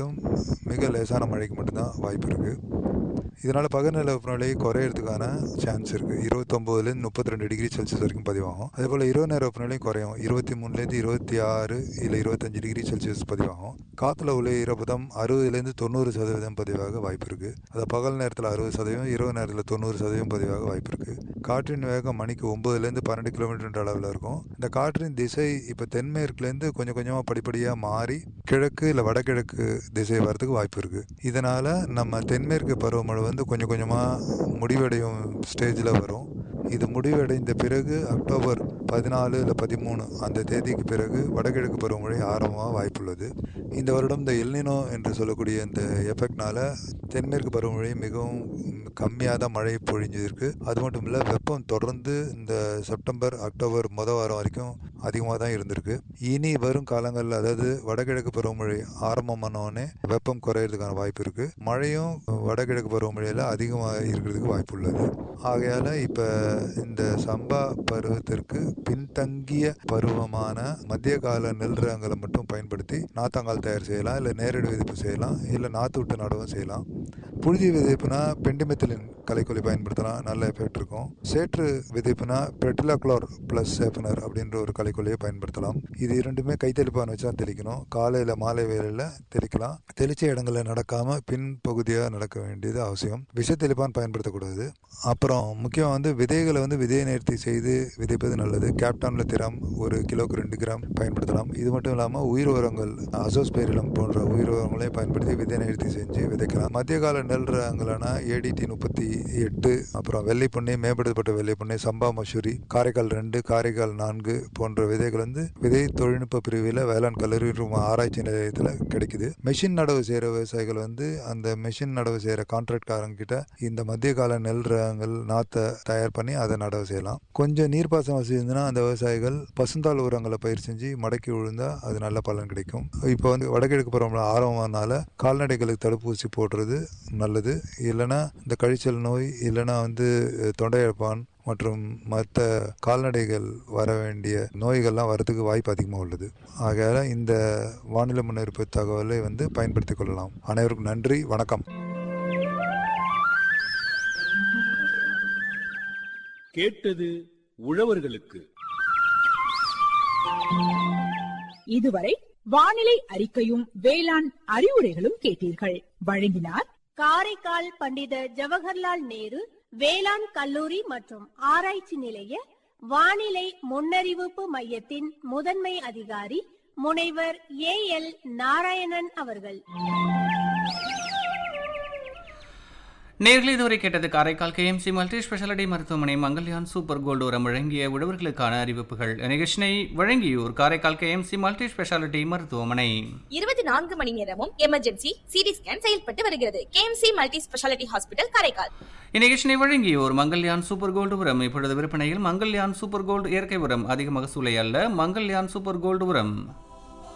மட்டும் மிக லேசான மழைக்கு மட்டும்தான் வாய்ப்பு இருக்குது இதனால் பகல்நில வெப்பநிலை குறையிறதுக்கான சான்ஸ் இருக்குது இருபத்தொம்போதுலேருந்து முப்பத்தி ரெண்டு டிகிரி செல்சியஸ் வரைக்கும் பதிவாகும் அதே போல் இரவு நேர வெப்பநிலையும் குறையும் இருபத்தி மூணுலேருந்து இருபத்தி ஆறு இல்லை இருபத்தஞ்சு டிகிரி செல்சியஸ் பதிவாகும் காற்றுல உள்ள ஈரப்பதம் அறுபதுலேருந்து தொண்ணூறு சதவீதம் பதிவாக வாய்ப்பு இருக்குது அது பகல் நேரத்தில் அறுபது சதவீதம் இரவு நேரத்தில் தொண்ணூறு சதவீதம் பதிவாக வாய்ப்பு இருக்குது காற்றின் வேகம் மணிக்கு ஒம்பதுலேருந்து பன்னெண்டு கிலோமீட்டர் அளவில் இருக்கும் இந்த காற்றின் திசை இப்போ தென்மேற்குலேருந்து கொஞ்சம் கொஞ்சமாக படிப்படியாக மாறி கிழக்கு இல்லை வடகிழக்கு திசை வரதுக்கு வாய்ப்பு இருக்குது இதனால் நம்ம தென்மேற்கு பருவமழை வந்து கொஞ்சம் கொஞ்சமாக முடிவடையும் ஸ்டேஜில் வரும் இது முடிவடைந்த பிறகு அக்டோபர் பதினாலு இல்லை பதிமூணு அந்த தேதிக்கு பிறகு வடகிழக்கு பருவமழை ஆரம்பமாக வாய்ப்புள்ளது இந்த வருடம் இந்த எல்னினோ என்று சொல்லக்கூடிய இந்த எஃபெக்ட்னால தென்மேற்கு பருவமழை மிகவும் கம்மியாக தான் மழை பொழிஞ்சிருக்கு அது மட்டும் இல்லை வெப்பம் தொடர்ந்து இந்த செப்டம்பர் அக்டோபர் முத வாரம் வரைக்கும் அதிகமாக தான் இருந்திருக்கு இனி வரும் காலங்களில் அதாவது வடகிழக்கு பருவமழை ஆரம்பமானோடனே வெப்பம் குறையிறதுக்கான வாய்ப்பு இருக்குது மழையும் வடகிழக்கு பருவமழையில் அதிகமாக இருக்கிறதுக்கு வாய்ப்பு உள்ளது ஆகையால் இப்போ இந்த சம்பா பருவத்திற்கு பின்தங்கிய பருவமான மத்திய கால நெல் ரகங்களை மட்டும் பயன்படுத்தி நாத்தாங்கால் தயார் செய்யலாம் இல்லை நேரடி விதைப்பு செய்யலாம் இல்லை நாற்று விட்டு நடவும் செய்யலாம் புழுதி விதைப்புனா பெண்டிமெத்திலின் கலைக்கொல்லி பயன்படுத்தலாம் நல்ல எஃபெக்ட் இருக்கும் சேற்று விதைப்புனா பெட்டிலாக்ளோர் ப்ளஸ் சேப்பனர் அப்படின்ற ஒரு கலைக்கொல்லியை பயன்படுத்தலாம் இது இரண்டுமே கைத்தெளிப்பான் வச்சு தான் தெளிக்கணும் காலையில் மாலை வேலையில் தெளிக்கலாம் தெளிச்ச இடங்களில் நடக்காமல் பின் பகுதியாக நடக்க வேண்டியது அவசியம் விஷ தெளிப்பான் பயன்படுத்தக்கூடாது அப்புறம் முக்கியம் வந்து விதைகளை வந்து விதையை நேர்த்தி செய்து விதைப்பது நல்லது கேப்டான்ல திறம் ஒரு கிலோக்கு ரெண்டு கிராம் பயன்படுத்தலாம் இது மட்டும் இல்லாமல் உயிர் உரங்கள் அசோஸ்பேரிலம் போன்ற உயிர் உரங்களையும் பயன்படுத்தி விதை நேர்த்தி செஞ்சு விதைக்கலாம் மத்திய கால நெல் ரகங்களான ஏடிடி முப்பத்தி எட்டு அப்புறம் வெள்ளை புண்ணை மேம்படுத்தப்பட்ட வெள்ளை புண்ணை சம்பா மசூரி காரைக்கால் ரெண்டு காரைக்கால் நான்கு போன்ற விதைகள் வந்து விதை தொழில்நுட்ப பிரிவில் வேளாண் கல்லூரி மற்றும் ஆராய்ச்சி நிலையத்தில் கிடைக்குது மெஷின் நடவு செய்கிற விவசாயிகள் வந்து அந்த மெஷின் நடவு செய்கிற கான்ட்ராக்ட்காரங்க கிட்ட இந்த மத்திய கால நெல் ரகங்கள் நாற்றை தயார் பண்ணி அதை நடவு செய்யலாம் கொஞ்சம் நீர்ப்பாசன வசதி இருந்ததுன்னா அந்த விவசாயிகள் பசுந்தாள் உரங்களை பயிர் செஞ்சு மடக்கி விழுந்தா அது நல்ல பலன் கிடைக்கும் இப்போ வந்து வடகிழக்கு பருவமழை ஆரம்பமானால கால்நடைகளுக்கு தடுப்பூசி போடுறது நல்லது இல்லைன்னா இந்த கழிச்சல் நோய் இல்லைன்னா வந்து தொண்டையப்பான் மற்றும் மற்ற கால்நடைகள் வர வேண்டிய நோய்கள்லாம் வரதுக்கு வாய்ப்பு அதிகமாக உள்ளது ஆகையால் இந்த வானிலை முன்னெடுப்பு தகவலை வந்து பயன்படுத்திக் கொள்ளலாம் அனைவருக்கும் நன்றி வணக்கம் கேட்டது உழவர்களுக்கு இதுவரை வானிலை அறிக்கையும் வேளாண் அறிவுரைகளும் கேட்டீர்கள் வழங்கினார் காரைக்கால் பண்டித ஜவஹர்லால் நேரு வேளாண் கல்லூரி மற்றும் ஆராய்ச்சி நிலைய வானிலை முன்னறிவிப்பு மையத்தின் முதன்மை அதிகாரி முனைவர் ஏ எல் நாராயணன் அவர்கள் நேரில் இதுவரை கேட்டது காரைக்கால் கேஎம்சி மல்டி ஸ்பெஷாலிட்டி மருத்துவமனை மங்கல்யான் சூப்பர் கோல்டு உரம் வழங்கிய உழவர்களுக்கான அறிவிப்புகள் நிகழ்ச்சினை வழங்கியோர் காரைக்கால் கேஎம்சி மல்டி ஸ்பெஷாலிட்டி மருத்துவமனை இருபத்தி நான்கு மணி நேரமும் எமர்ஜென்சி சிடி ஸ்கேன் செயல்பட்டு வருகிறது KMC multi speciality hospital Karaikal இந்நிகழ்ச்சினை வழங்கியோர் மங்கல்யான் சூப்பர் கோல்டு உரம் இப்பொழுது விற்பனையில் மங்கல்யான் சூப்பர் கோல்டு இயற்கை உரம் அதிக மகசூலை அல்ல மங்கல்யான் சூப்பர் கோல்டு உரம்